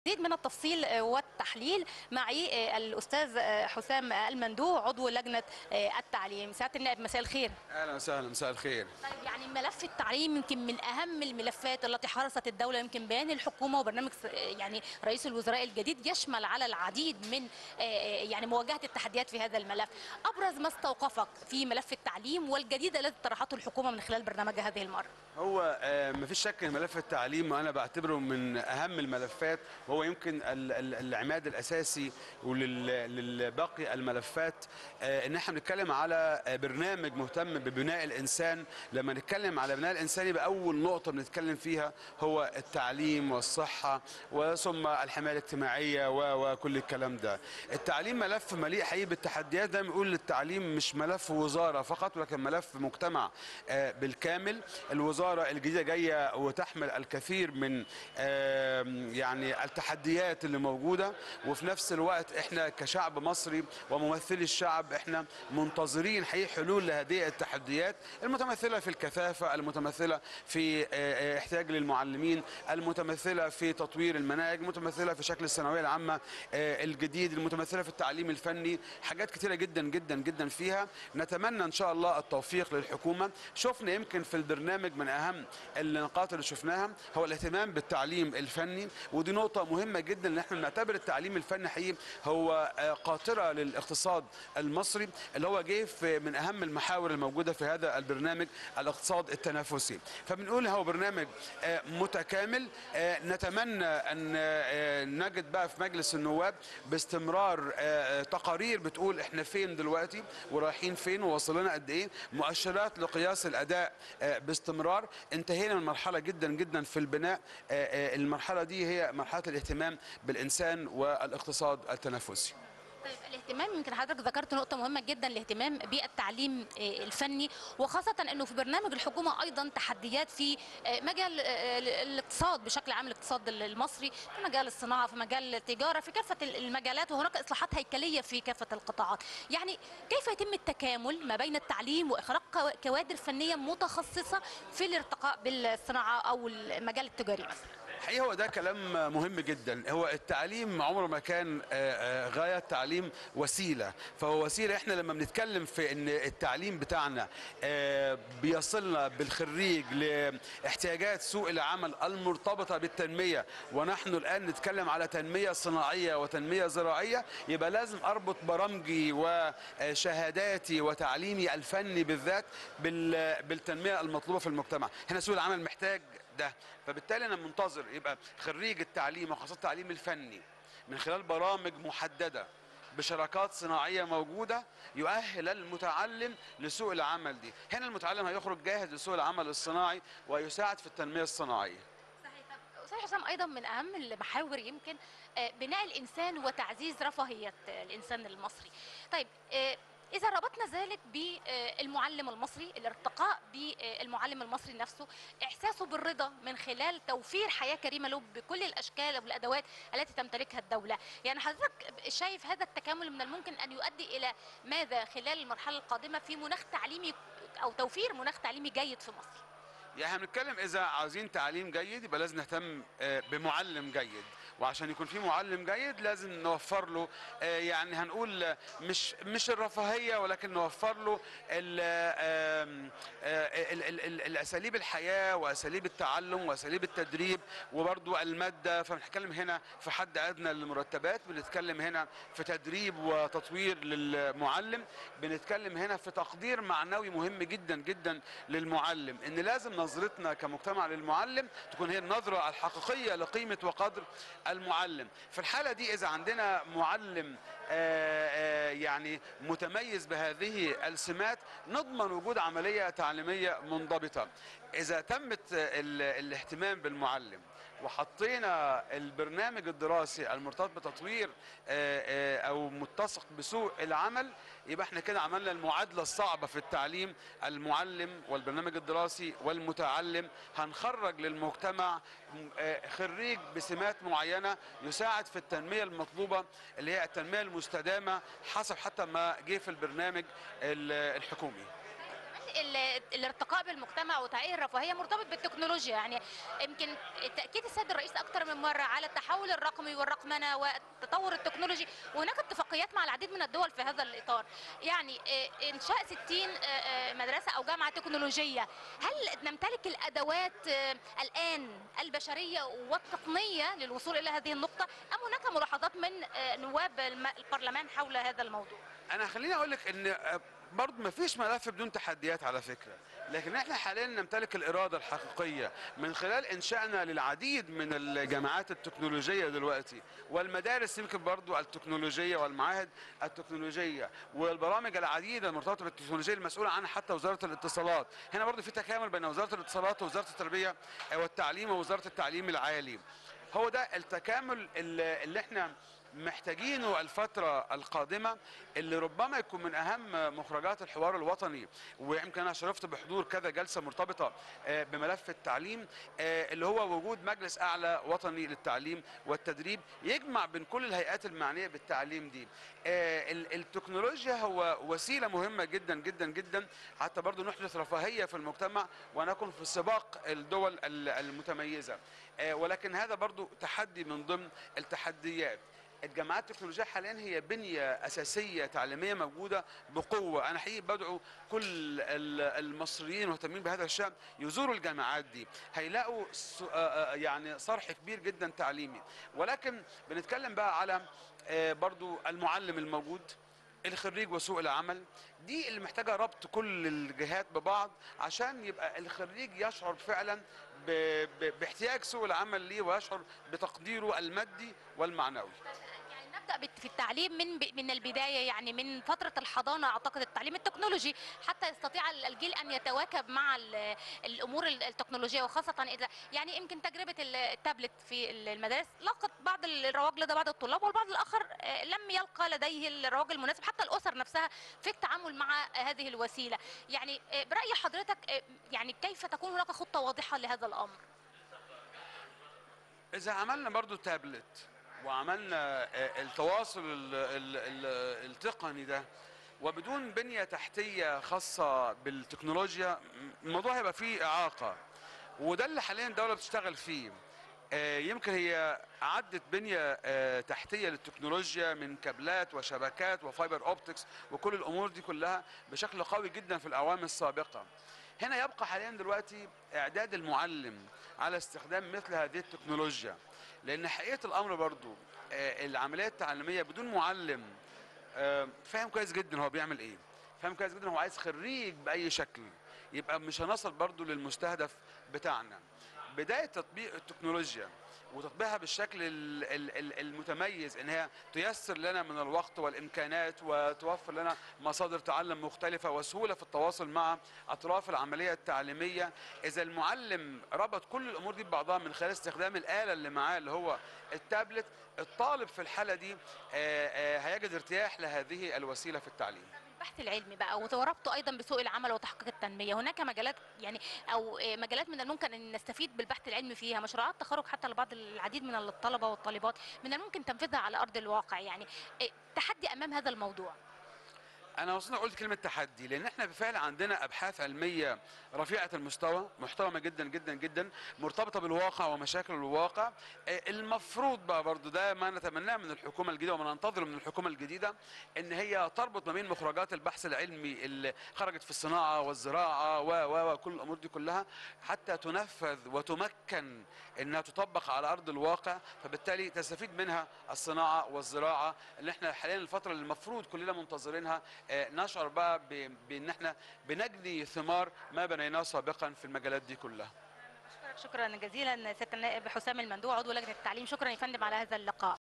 مزيد من التفصيل والتحليل معي الاستاذ حسام المندوع عضو لجنه التعليم سعاده النائب مساء الخير اهلا وسهلا مساء الخير طيب يعني ملف التعليم يمكن من اهم الملفات التي حرصت الدوله يمكن بيان الحكومه وبرنامج يعني رئيس الوزراء الجديد يشمل على العديد من يعني مواجهه التحديات في هذا الملف ابرز ما استوقفك في ملف التعليم والجديد الذي طرحته الحكومه من خلال برنامجها هذه المره هو ما فيش شك ان ملف التعليم وانا بعتبره من اهم الملفات وهو يمكن العماد الاساسي وللباقي الملفات ان احنا بنتكلم على برنامج مهتم ببناء الانسان لما نتكلم على بناء الانسان يبقى اول نقطه بنتكلم فيها هو التعليم والصحه وثم الحمايه الاجتماعيه وكل الكلام ده التعليم ملف مليء حقيقي بالتحديات ده بنقول التعليم مش ملف وزاره فقط ولكن ملف مجتمع بالكامل الوزاره الجديده جايه وتحمل الكثير من يعني التحديات اللي موجوده وفي نفس الوقت احنا كشعب مصري وممثلي الشعب احنا منتظرين حقيقي حلول لهذه التحديات المتمثله في الكثافه المتمثله في احتياج للمعلمين المتمثله في تطوير المناهج المتمثله في شكل الثانويه العامه الجديد المتمثله في التعليم الفني حاجات كثيره جدا جدا جدا فيها نتمنى ان شاء الله التوفيق للحكومه شفنا يمكن في البرنامج من اهم النقاط اللي شفناها هو الاهتمام بالتعليم الفني ودي نقطه مهمه جدا ان احنا نعتبر التعليم الفني حقيقي هو قاطره للاقتصاد المصري اللي هو جه في من اهم المحاور الموجوده في هذا البرنامج الاقتصاد التنافسي فبنقول هو برنامج متكامل نتمنى ان نجد بقى في مجلس النواب باستمرار تقارير بتقول احنا فين دلوقتي ورايحين فين ووصلنا قد ايه مؤشرات لقياس الاداء باستمرار انتهينا من مرحله جدا جدا في البناء المرحله دي هي مرحله الاهتمام بالانسان والاقتصاد التنافسي طيب الاهتمام يمكن حضرتك ذكرت نقطة مهمة جدا الاهتمام بالتعليم الفني وخاصة انه في برنامج الحكومة ايضا تحديات في مجال الاقتصاد بشكل عام الاقتصاد المصري في مجال الصناعة في مجال التجارة في كافة المجالات وهناك اصلاحات هيكلية في كافة القطاعات يعني كيف يتم التكامل ما بين التعليم واخراج كوادر فنية متخصصة في الارتقاء بالصناعة او المجال التجاري مثلا الحقيقه هو ده كلام مهم جدا هو التعليم عمره ما كان غايه التعليم وسيله فهو وسيله احنا لما بنتكلم في ان التعليم بتاعنا بيصلنا بالخريج لاحتياجات سوق العمل المرتبطه بالتنميه ونحن الان نتكلم على تنميه صناعيه وتنميه زراعيه يبقى لازم اربط برامجي وشهاداتي وتعليمي الفني بالذات بالتنميه المطلوبه في المجتمع هنا سوق العمل محتاج ده فبالتالي انا منتظر يبقى خريج التعليم وخاصه التعليم الفني من خلال برامج محدده بشراكات صناعيه موجوده يؤهل المتعلم لسوق العمل دي هنا المتعلم هيخرج جاهز لسوق العمل الصناعي ويساعد في التنميه الصناعيه صحيح طب استاذ حسام ايضا من اهم المحاور يمكن بناء الانسان وتعزيز رفاهيه الانسان المصري طيب إذا ربطنا ذلك بالمعلم المصري الارتقاء بالمعلم المصري نفسه إحساسه بالرضا من خلال توفير حياة كريمة له بكل الأشكال والأدوات التي تمتلكها الدولة يعني حضرتك شايف هذا التكامل من الممكن أن يؤدي إلى ماذا خلال المرحلة القادمة في مناخ تعليمي أو توفير مناخ تعليمي جيد في مصر يعني هنتكلم اذا عاوزين تعليم جيد يبقى لازم نهتم بمعلم جيد وعشان يكون في معلم جيد لازم نوفر له يعني هنقول مش مش الرفاهيه ولكن نوفر له ال ال ال الاساليب الحياه واساليب التعلم واساليب التدريب وبرضو الماده فبنتكلم هنا في حد ادنى للمرتبات بنتكلم هنا في تدريب وتطوير للمعلم بنتكلم هنا في تقدير معنوي مهم جدا جدا للمعلم ان لازم نظرتنا كمجتمع للمعلم تكون هي النظره الحقيقيه لقيمه وقدر المعلم في الحالة دي إذا عندنا معلم آآ آآ يعني متميز بهذه السمات نضمن وجود عملية تعليمية منضبطة إذا تمت الاهتمام بالمعلم وحطينا البرنامج الدراسي المرتبط بتطوير او متسق بسوق العمل يبقى احنا كده عملنا المعادله الصعبه في التعليم المعلم والبرنامج الدراسي والمتعلم هنخرج للمجتمع خريج بسمات معينه يساعد في التنميه المطلوبه اللي هي التنميه المستدامه حسب حتى ما جه في البرنامج الحكومي ال- الارتقاء بالمجتمع وتحقيق الرفاهيه مرتبط بالتكنولوجيا يعني يمكن تاكيد السيد الرئيس اكثر من مره على التحول الرقمي والرقمنه والتطور التكنولوجي وهناك اتفاقيات مع العديد من الدول في هذا الاطار يعني آه، انشاء 60 آه، آه، مدرسه او جامعه تكنولوجيه هل نمتلك الادوات آه، الان البشريه والتقنيه للوصول الى هذه النقطه ام هناك ملاحظات من آه، نواب الم- البرلمان حول هذا الموضوع انا خليني اقول لك ان برضه ما فيش ملف بدون تحديات على فكره لكن احنا حاليا نمتلك الاراده الحقيقيه من خلال انشائنا للعديد من الجامعات التكنولوجيه دلوقتي والمدارس يمكن برضه التكنولوجيه والمعاهد التكنولوجيه والبرامج العديده المرتبطه بالتكنولوجيا المسؤوله عنها حتى وزاره الاتصالات هنا برضه في تكامل بين وزاره الاتصالات ووزاره التربيه والتعليم ووزاره التعليم العالي هو ده التكامل اللي اللي احنا محتاجينه الفترة القادمة اللي ربما يكون من أهم مخرجات الحوار الوطني ويمكن أنا شرفت بحضور كذا جلسة مرتبطة آه، بملف التعليم آه، اللي هو وجود مجلس أعلى وطني للتعليم والتدريب يجمع بين كل الهيئات المعنية بالتعليم دي آه، ال- التكنولوجيا هو وسيلة مهمة جدا جدا جدا حتى برضو نحدث رفاهية في المجتمع ونكون في سباق الدول ال- المتميزة آه، ولكن هذا برضو تحدي من ضمن التحديات الجامعات التكنولوجية حاليا هي بنية أساسية تعليمية موجودة بقوة أنا حقيقي بدعو كل ال- المصريين المهتمين بهذا الشأن يزوروا الجامعات دي هيلاقوا س- آه، آه، يعني صرح كبير جدا تعليمي ولكن بنتكلم بقى على آه، برضو المعلم الموجود الخريج وسوق العمل دي اللي محتاجه ربط كل الجهات ببعض عشان يبقى الخريج يشعر فعلا ب- ب- باحتياج سوق العمل ليه ويشعر بتقديره المادي والمعنوي يعني نبدا بت- في التعليم من ب- من البدايه يعني من فتره الحضانه اعتقد التعليم التكنولوجي حتى يستطيع ال- الجيل ان يتواكب مع ال- الامور ال- التكنولوجيه وخاصه اذا يعني يمكن تجربه ال- التابلت في ال- المدارس لقت بعض الرواج لدى بعض الطلاب والبعض الاخر آه، لم يلقى لديه الرواج المناسب حتى الاسر نفسها في التعامل مع هذه الوسيله يعني آه، براي حضرتك آه، يعني كيف تكون هناك خطه واضحه لهذا الامر اذا عملنا برضو تابلت وعملنا آه، التواصل ال- ال- ال- التقني ده وبدون بنية تحتية خاصة بالتكنولوجيا الموضوع هيبقى فيه إعاقة وده اللي حاليا الدولة بتشتغل فيه آه، يمكن هي عدت بنية آه، تحتية للتكنولوجيا من كابلات وشبكات وفايبر اوبتكس وكل الأمور دي كلها بشكل قوي جدا في الأعوام السابقة هنا يبقى حاليا دلوقتي إعداد المعلم على استخدام مثل هذه التكنولوجيا لأن حقيقة الأمر برضو آه، العملية التعليمية بدون معلم آه، فاهم كويس جدا هو بيعمل ايه فاهم كويس جدا هو عايز خريج باي شكل يبقى مش هنصل برضو للمستهدف بتاعنا بدايه تطبيق التكنولوجيا وتطبيقها بالشكل ال- ال- ال- المتميز ان هي تيسر لنا من الوقت والامكانات وتوفر لنا مصادر تعلم مختلفه وسهوله في التواصل مع اطراف العمليه التعليميه اذا المعلم ربط كل الامور دي ببعضها من خلال استخدام الاله اللي معاه اللي هو التابلت الطالب في الحاله دي آه، آه، هيجد ارتياح لهذه الوسيله في التعليم البحث العلمي بقى وربطه ايضا بسوق العمل وتحقيق التنميه هناك مجالات يعني او آه، مجالات من الممكن ان نستفيد بالبحث العلمي فيها مشروعات تخرج حتى لبعض العديد من الطلبه والطالبات من الممكن تنفيذها على ارض الواقع يعني آه، تحدي امام هذا الموضوع انا وصلنا قلت كلمه تحدي لان احنا بالفعل عندنا ابحاث علميه رفيعه المستوى محترمه جدا جدا جدا مرتبطه بالواقع ومشاكل الواقع آه، المفروض بقى برضو ده ما نتمناه من الحكومه الجديده وما ننتظره من الحكومه الجديده ان هي تربط ما بين مخرجات البحث العلمي اللي خرجت في الصناعه والزراعه و و وكل الامور دي كلها حتى تنفذ وتمكن انها تطبق على ارض الواقع فبالتالي تستفيد منها الصناعه والزراعه اللي احنا حاليا الفتره اللي المفروض كلنا منتظرينها آه، نشعر بقى ب- بان احنا بنجني ثمار ما بنيناه سابقا في المجالات دي كلها شكرا جزيلا سياده النائب حسام المندوع عضو لجنه التعليم شكرا يا فندم على هذا اللقاء